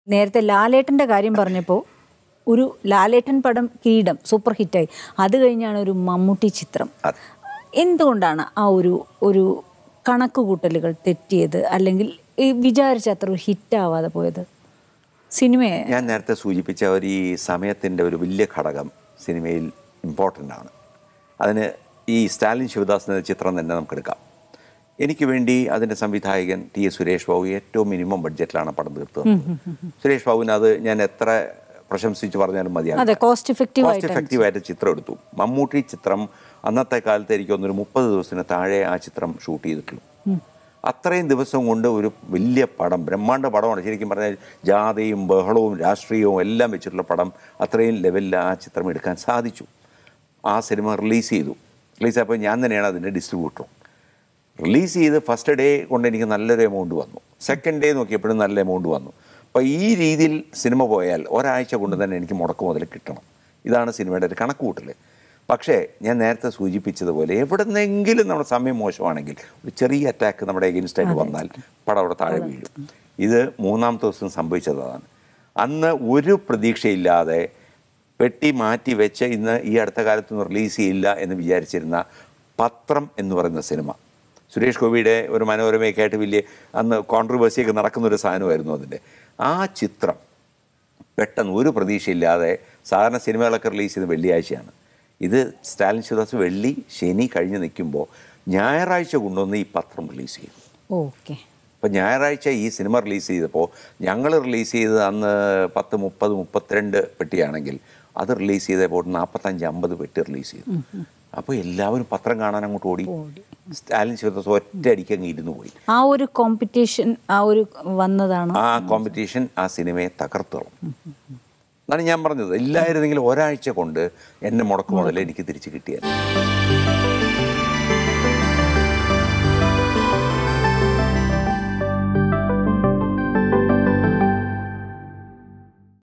നേരത്തെ ലാലേട്ടൻ്റെ കാര്യം പറഞ്ഞപ്പോൾ ഒരു ലാലേട്ടൻ പടം കിരീടം സൂപ്പർ ഹിറ്റായി അത് കഴിഞ്ഞാണ് ഒരു മമ്മൂട്ടി ചിത്രം അതെ. എന്തുകൊണ്ടാണ് ആ ഒരു ഒരു കണക്കുകൂട്ടലുകൾ തെറ്റിയത് അല്ലെങ്കിൽ ഈ വിചാരിച്ച അത്ര ഒരു ഹിറ്റാവാതെ പോയത് സിനിമയെ ഞാൻ നേരത്തെ സൂചിപ്പിച്ച ഒരു ഈ സമയത്തിൻ്റെ ഒരു വലിയ ഘടകം സിനിമയിൽ ഇമ്പോർട്ടൻ്റ് ആണ് അതിന് ഈ സ്റ്റാലിൻ ശിവദാസ് എന്ന ചിത്രം തന്നെ നമുക്കെടുക്കാം എനിക്ക് വേണ്ടി അതിൻ്റെ സംവിധായകൻ ടി എസ് സുരേഷ് ബാബു ഏറ്റവും മിനിമം ബഡ്ജറ്റിലാണ് പടം തീർത്തത് സുരേഷ് ബാബുവിന് അത് ഞാൻ എത്ര പ്രശംസിച്ച് പറഞ്ഞാലും മതിയാണ് അതെ കോസ്റ്റ് എഫക്റ്റീവ് കോസ്റ്റ് എഫക്റ്റീവായിട്ട് ചിത്രം എടുത്തു മമ്മൂട്ടി ചിത്രം അന്നത്തെ കാലത്ത് എനിക്ക് തോന്നുന്നു ഒരു മുപ്പത് ദിവസത്തിന് താഴെ ആ ചിത്രം ഷൂട്ട് ചെയ്തിട്ടുള്ളൂ അത്രയും ദിവസം കൊണ്ട് ഒരു വലിയ പടം ബ്രഹ്മാണ്ഡ പടമാണ് ശരിക്കും പറഞ്ഞാൽ ജാഥയും ബഹളവും രാഷ്ട്രീയവും എല്ലാം വെച്ചിട്ടുള്ള പടം അത്രയും ലെവലിൽ ആ ചിത്രം എടുക്കാൻ സാധിച്ചു ആ സിനിമ റിലീസ് ചെയ്തു റിലീസ് ആയപ്പോൾ ഞാൻ തന്നെയാണ് അതിൻ്റെ ഡിസ്ട്രിബ്യൂട്ടറും റിലീസ് ചെയ്ത് ഫസ്റ്റ് ഡേ കൊണ്ട് എനിക്ക് നല്ലൊരു എമൗണ്ട് വന്നു സെക്കൻഡ് ഡേ നോക്കിയപ്പോഴും നല്ല എമൗണ്ട് വന്നു അപ്പോൾ ഈ രീതിയിൽ സിനിമ പോയാൽ ഒരാഴ്ച കൊണ്ട് തന്നെ എനിക്ക് മുടക്ക് മുതൽ കിട്ടണം ഇതാണ് സിനിമയുടെ ഒരു കണക്കുകൂട്ടൽ പക്ഷേ ഞാൻ നേരത്തെ സൂചിപ്പിച്ചതുപോലെ എവിടെന്നെങ്കിലും നമ്മുടെ സമയം മോശമാണെങ്കിൽ ഒരു ചെറിയ അറ്റാക്ക് നമ്മുടെ എഗൻസ്റ്റ് ആയിട്ട് വന്നാൽ പടം അവിടെ താഴെ വീഴും ഇത് മൂന്നാമത്തെ ദിവസം സംഭവിച്ചതാണ് അന്ന് ഒരു പ്രതീക്ഷയില്ലാതെ പെട്ടി മാറ്റി വെച്ച് ഇന്ന് ഈ അടുത്ത കാലത്തൊന്നും റിലീസ് ചെയ്യില്ല എന്ന് വിചാരിച്ചിരുന്ന പത്രം എന്ന് പറയുന്ന സിനിമ സുരേഷ് ഗോപിയുടെ ഒരു മനോരമയൊക്കെ ആയിട്ട് വലിയ അന്ന് കോൺട്രവേഴ്സിയൊക്കെ നടക്കുന്ന ഒരു സാധനമായിരുന്നു അതിൻ്റെ ആ ചിത്രം പെട്ടെന്ന് ഒരു പ്രതീക്ഷയില്ലാതെ സാധാരണ സിനിമകളൊക്കെ റിലീസ് ചെയ്ത് വെള്ളിയാഴ്ചയാണ് ഇത് സ്റ്റാലിൻ ശിവദാസ് വെള്ളി ശനി കഴിഞ്ഞ് നിൽക്കുമ്പോൾ ഞായറാഴ്ച കൊണ്ടുവന്ന് ഈ പത്രം റിലീസ് ചെയ്തു ഓക്കെ അപ്പോൾ ഞായറാഴ്ച ഈ സിനിമ റിലീസ് ചെയ്തപ്പോൾ ഞങ്ങൾ റിലീസ് ചെയ്തത് അന്ന് പത്ത് മുപ്പത് മുപ്പത്തിരണ്ട് പെട്ടിയാണെങ്കിൽ അത് റിലീസ് ചെയ്തപ്പോൾ നാൽപ്പത്തഞ്ച് അമ്പത് പെട്ടി റിലീസ് ചെയ്തു അപ്പോൾ എല്ലാവരും പത്രം കാണാൻ അങ്ങോട്ട് ഓടി സ്റ്റാലിൻ ശിവദാസ് ഒറ്റ അടിക്ക് അങ്ങ് ഇരുന്ന് പോയി ആ ഒരു കോമ്പറ്റീഷൻ ആ ഒരു വന്നതാണ് ആ കോമ്പറ്റീഷൻ ആ സിനിമയെ തകർത്തോളും എന്നാണ് ഞാൻ പറഞ്ഞത് ഇല്ലായിരുന്നെങ്കിൽ ഒരാഴ്ച കൊണ്ട് എൻ്റെ മുടക്ക് മുതൽ എനിക്ക് തിരിച്ച് കിട്ടിയത്